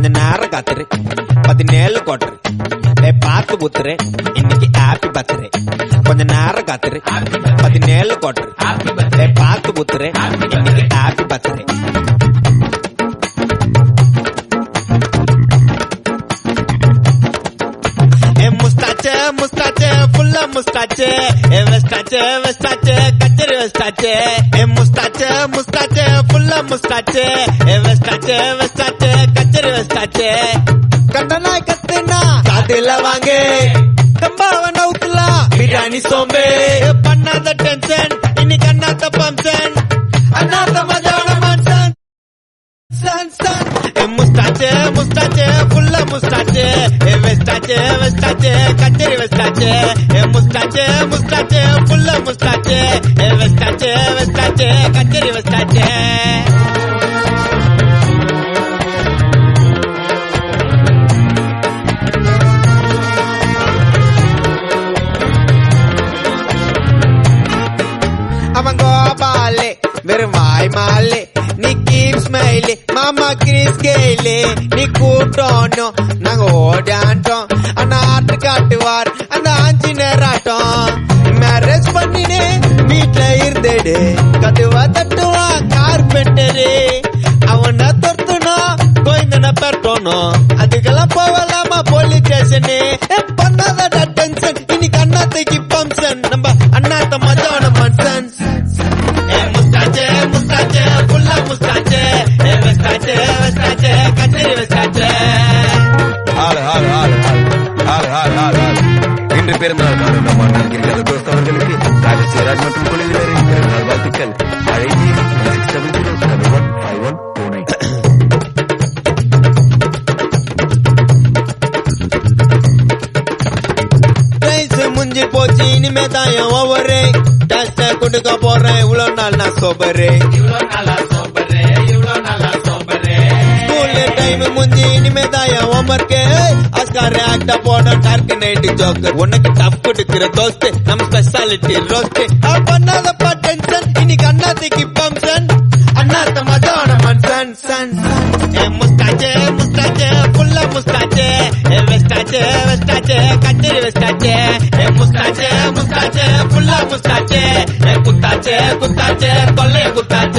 கொஞ்ச நேரம் காத்துரு பதினேழு கோட்டரு ஏ பார்த்து புத்துரு இன்னைக்கு ஹாப்பி பர்த்டே கொஞ்ச நேரம் காத்துரு பதினேழு கோட்டரு ஏ பார்த்து புத்துரு இன்னைக்கு ஹாப்பி பர்த்டே ஏ முஸ்டாச்சே முஸ்டாச்சே ஃபுல்லா முஸ்டாச்சே ஏ வெஸ்டாச்சே வெஸ்டாச்சே கச்சேரி வெஸ்டாச்சே ஏ முஸ்டாச்சே முஸ்டாச்சே ஃபுல்லா முஸ்டாச்சே ஏ வெஸ்டாச்சே வெஸ்டாச்சே கச்சேரி வெஸ்டாச்சே கண்டனா கத்துனா காதுல வாங்க கம்பாவ நவுத்துலாம் பிரியாணி சோம்பே ஏ பண்ணாத டென்ஷன் இன்னைக்கு அண்ணாத்த பம்சன் அண்ணாத்த மஜான மன்சன் சன் சன் ஏ முஸ்டாச்சே முஸ்டாச்சே ஃபுல்லா முஸ்டாச்சே ஏ வெஸ்டாச்சே வெஸ்டாச்சே கச்சேரி வெஸ்டாச்சே ஏ முஸ்டாச்சே முஸ்டாச்சே ஃபுல்லா முஸ்டாச்சே ஏ வெஸ்டாச்சே வெஸ்டாச்சே கச்சேரி வெஸ்டாச்சே அவன் கோபாலே வெறும் வாய் மாலே நீ கீப் ஸ்மைலே மாமா கிரீஸ் கேலே நீ கூட்டோனும் நாங்க ஓடாண்டோம் அந்த ஆட்டு காட்டுவார் அந்த ஆஞ்சி நேராட்டம் மேரேஜ் பண்ணினே வீட்ல இருந்தேடு கதுவா தட்டுவா கார்பெண்டரு அவன தொர்த்துனா கோயந்தன பெட்டோனும் அதுக்கெல்லாம் போகலாமா போலீஸ் ஸ்டேஷனு பண்ணாத டென்ஷன் இன்னைக்கு அண்ணாத்தைக்கு பம்சன் நம்ம அண்ணாத்த மஜான மன்சன் ஏ முஸ்டாச்சே முஸ்டாச்சே ஃபுல்லா முஸ்டாச்சே ஏ வெஸ்டாச்சே வெஸ்டாச்சே கச்சேரி வெஸ்டாச்சே ஆளு ஆளு ஆளு ஆளு ஆளு ஆளு ஆளு இன்று பிறந்தநாள் காணும் நம் அண்ணன் கிரிகால தோஸ்த் அவர்களுக்கு ராஜ சேராஜ் மற்றும் குழுவினரின் பிறந்தநாள் வாழ்த்துக்கள் அழைச்சி six double zero double one five one two nine prize முஞ்சி போச்சு இனிமே தான் என் ஓவரு டஸ்ட கொடுக்க போறேன் இவ்வளவு நாள் நான் சோபரு ஸ்கூல்ல டைம் முஞ்சி இனிமே தான் என் ஹோம்ஒர்க்கு ஆஸ்கார் ஆக்ட போட டார்க் நைட் ஜோக்கர் உனக்கு டஃப் கொடுக்கிற தோஸ்து நம்ம ஸ்பெஷாலிட்டி ரோஸ்ட் பண்ணாதப்பா டென்ஷன் இன்னைக்கு அண்ணாத்திக்கு பம்சன் அண்ணாத்த மஜான மன்சன் சன் ஏ முஸ்டாச்சே முஸ்டாச்சே ஃபுல்லா முஸ்டாச்சே ஏ வெஸ்டாச்சே வெஸ்டாச்சே கச்சேரி வெஸ்டாச்சே ஏ முஸ்டாச்சே முஸ்டாச்சே ஃபுல்லா முஸ்டாச்சே ஏ குத்தாச்சே குத்தாச்சே கொல்லைய குத்தாச்சே